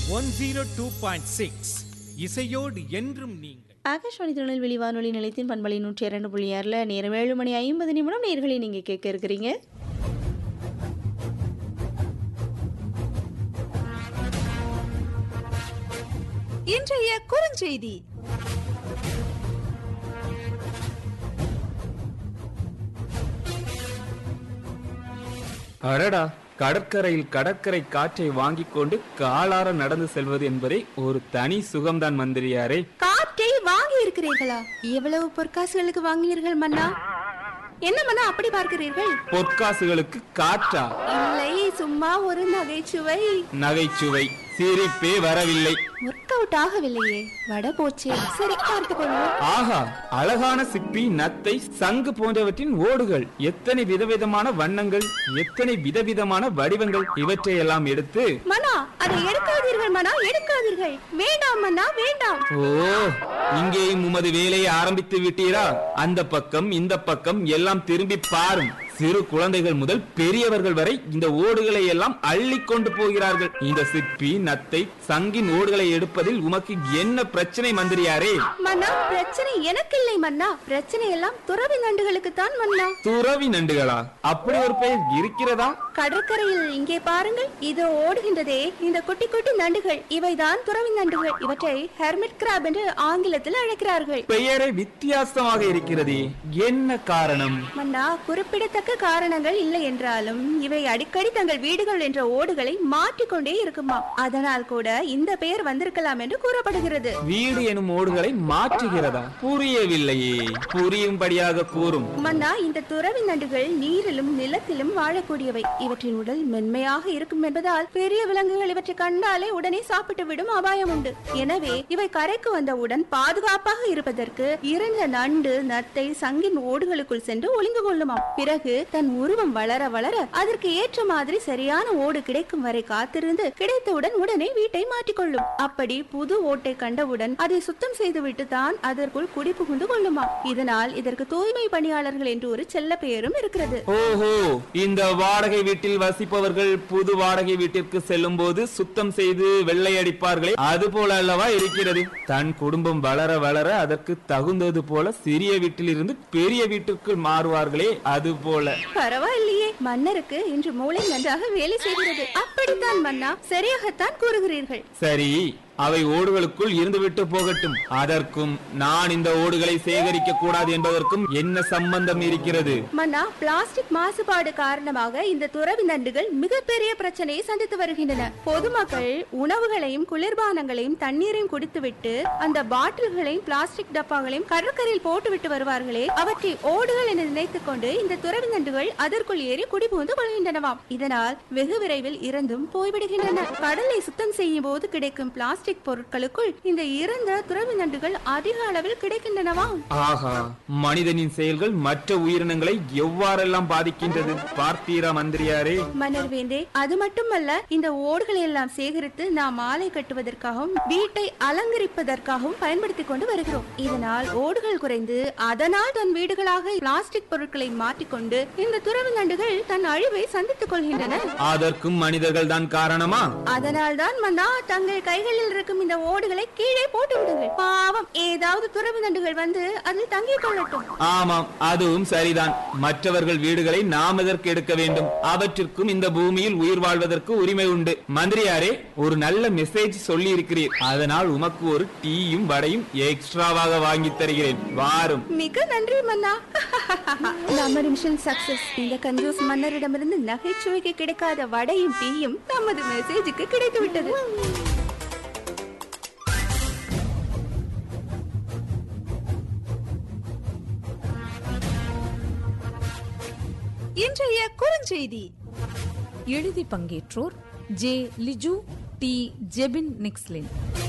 one zero two point six இசையோடு என்றும் நீங்கள் ஆகாஷ்வாணி திருநெல்வேலி வானொலி நிலையத்தின் பண்பலை நூற்றி இரண்டு புள்ளி ஆறில் நேரம் ஏழு மணி ஐம்பது நிமிடம் நேர்களை நீங்கள் கேட்க இருக்கிறீங்க இன்றைய குறுஞ்செய்தி அடடா கடற்கரையில் கடற்கரை காற்றை வாங்கிக் கொண்டு காலார நடந்து செல்வது என்பதே ஒரு தனி சுகம்தான் மந்திரியாரே காற்றை வாங்கி இருக்கிறீர்களா எவ்வளவு பொற்காசுகளுக்கு வாங்கினீர்கள் மன்னா என்ன மன்னா அப்படி பார்க்கிறீர்கள் பொற்காசுகளுக்கு காற்றா இல்லை சும்மா ஒரு நகைச்சுவை நகைச்சுவை சிரிப்பே வரவில்லை ஒர்க் அவுட் ஆகவில்லையே வட போச்சே சரி பார்த்துக் கொள்வோம் ஆஹா அழகான சிப்பி நத்தை சங்கு போன்றவற்றின் ஓடுகள் எத்தனை விதவிதமான வண்ணங்கள் எத்தனை விதவிதமான வடிவங்கள் இவற்றையெல்லாம் எடுத்து மன்னா அதை எடுக்காதீர்கள் மன்னா எடுக்காதீர்கள் வேண்டாம் மன்னா வேண்டாம் ஓ இங்கேயும் உமது வேலையை ஆரம்பித்து விட்டீரா அந்த பக்கம் இந்த பக்கம் எல்லாம் திரும்பி பாரும் சிறு குழந்தைகள் முதல் பெரியவர்கள் வரை இந்த ஓடுகளை எல்லாம் அள்ளி கொண்டு போகிறார்கள் இந்த சிப்பி நத்தை சங்கின் ஓடுகளை எடுப்பதில் உமக்கு என்ன பிரச்சனை மந்திரியாரே மன்னா பிரச்சனை எனக்கில்லை மன்னா பிரச்சனை எல்லாம் துறவி நண்டுகளுக்கு தான் மன்னா துறவி நண்டுகளா அப்படி ஒரு பெயர் இருக்கிறதா கடற்கரையில் இங்கே பாருங்கள் இது ஓடுகின்றதே இந்த குட்டி குட்டி நண்டுகள் இவைதான் துறவி நண்டுகள் இவற்றை ஹெர்மிட் கிராப் என்று ஆங்கிலத்தில் அழைக்கிறார்கள் பெயரே வித்தியாசமாக இருக்கிறதே என்ன காரணம் மன்னா குறிப்பிடத்தக்க காரணங்கள் இல்லை என்றாலும் இவை அடிக்கடி தங்கள் வீடுகள் என்ற ஓடுகளை மாற்றிக்கொண்டே இருக்குமா அதனால் கூட இந்த பெயர் வந்திருக்கலாம் என்று கூறப்படுகிறது வீடு எனும் ஓடுகளை மாற்றுகிறதா புரியவில்லையே புரியும்படியாக கூறும் மன்னா இந்த துறவி நண்டுகள் நீரிலும் நிலத்திலும் வாழக்கூடியவை இவற்றின் உடல் மென்மையாக இருக்கும் என்பதால் பெரிய விலங்குகள் இவற்றை கண்டாலே உடனே சாப்பிட்டு விடும் அபாயம் உண்டு எனவே இவை கரைக்கு வந்தவுடன் பாதுகாப்பாக இருப்பதற்கு இறந்த நண்டு நத்தை சங்கின் ஓடுகளுக்குள் சென்று ஒளிந்து கொள்ளுமாம் பிறகு தன் உருவம் வளர வளர அதற்கு ஏற்ற மாதிரி சரியான ஓடு கிடைக்கும் வரை காத்திருந்து கிடைத்தவுடன் உடனே வீட்டை மாற்றிக்கொள்ளும் அப்படி புது ஓட்டை கண்டவுடன் அதை சுத்தம் செய்துவிட்டு தான் அதற்குள் குடி புகுந்து கொள்ளுமாம் இதனால் இதற்கு தூய்மை பணியாளர்கள் என்று ஒரு செல்ல பெயரும் இருக்கிறது ஓஹோ இந்த வாடகை வீட்டில் வசிப்பவர்கள் புது வாடகை வீட்டிற்கு செல்லும் போது சுத்தம் செய்து வெள்ளை அடிப்பார்களே அது போல அல்லவா இருக்கிறது தன் குடும்பம் வளர வளர அதற்கு தகுந்தது போல சிறிய வீட்டில் இருந்து பெரிய வீட்டிற்கு மாறுவார்களே அது போல பரவாயில்லையே மன்னருக்கு இன்று மூளை நன்றாக வேலை செய்கிறது அப்படித்தான் மன்னா சரியாகத்தான் கூறுகிறீர்கள் சரி அவை ஓடுகளுக்குள் இருந்துவிட்டு போகட்டும் அதற்கும் நான் இந்த ஓடுகளை சேகரிக்க கூடாது என்பதற்கும் என்ன சம்பந்தம் இருக்கிறது மன்னா பிளாஸ்டிக் மாசுபாடு காரணமாக இந்த துறவி நண்டுகள் மிகப்பெரிய பிரச்சனையை சந்தித்து வருகின்றன பொதுமக்கள் உணவுகளையும் குளிர்பானங்களையும் தண்ணீரையும் குடித்துவிட்டு அந்த பாட்டில்களையும் பிளாஸ்டிக் டப்பாக்களையும் கடற்கரையில் போட்டுவிட்டு வருவார்களே அவற்றை ஓடுகள் என நினைத்துக் கொண்டு இந்த துறவி நண்டுகள் அதற்குள் ஏறி குடிபுகுந்து கொள்கின்றனவாம் இதனால் வெகு விரைவில் இறந்தும் போய்விடுகின்றன கடலை சுத்தம் செய்யும் போது கிடைக்கும் பிளாஸ்டிக் பொருட்களுக்குள் இந்த இறந்த துறவி நண்டுகள் அதிக அளவில் கிடைக்கின்றனவாம் ஆஹா மனிதனின் செயல்கள் மற்ற உயிரினங்களை எவ்வாறெல்லாம் பாதிக்கின்றது பார்த்தீரா மந்திரியாரே மன்னர் வேந்தே அது மட்டுமல்ல இந்த ஓடுகளை எல்லாம் சேகரித்து நாம் மாலை கட்டுவதற்காகவும் வீட்டை அலங்கரிப்பதற்காகவும் பயன்படுத்திக் கொண்டு வருகிறோம் இதனால் ஓடுகள் குறைந்து அதனால் தன் வீடுகளாக பிளாஸ்டிக் பொருட்களை மாற்றிக்கொண்டு இந்த துறவு நண்டுகள் தன் அழிவை சந்தித்துக் கொள்கின்றன அதற்கும் மனிதர்கள் தான் காரணமா அதனால் தான் மன்னா தங்கள் கைகளில் இருக்கும் இந்த ஓடுகளை கீழே போட்டு விடுங்கள் பாவம் ஏதாவது துறவு நண்டுகள் வந்து அதில் தங்கிக் கொள்ளட்டும் ஆமாம் அதுவும் சரிதான் மற்றவர்கள் வீடுகளை நாம் எதற்கு எடுக்க வேண்டும் அவற்றிற்கும் இந்த பூமியில் உயிர் வாழ்வதற்கு உரிமை உண்டு மந்திரியாரே ஒரு நல்ல மெசேஜ் சொல்லி இருக்கிறீர் அதனால் உமக்கு ஒரு டீயும் வடையும் எக்ஸ்ட்ராவாக வாங்கி தருகிறேன் வாரும் மிக நன்றி மன்னா நமது மிஷன் சக்சஸ் இந்த கஞ்சூஸ் மன்னரிடமிருந்து நகைச்சுவைக்கு கிடைக்காத வடையும் டீயும் நமது மெசேஜுக்கு கிடைத்து விட்டது இன்றைய குறுஞ்செய்தி எழுதி பங்கேற்றோர் ஜே லிஜு டி ஜெபின் நிக்ஸ்லின்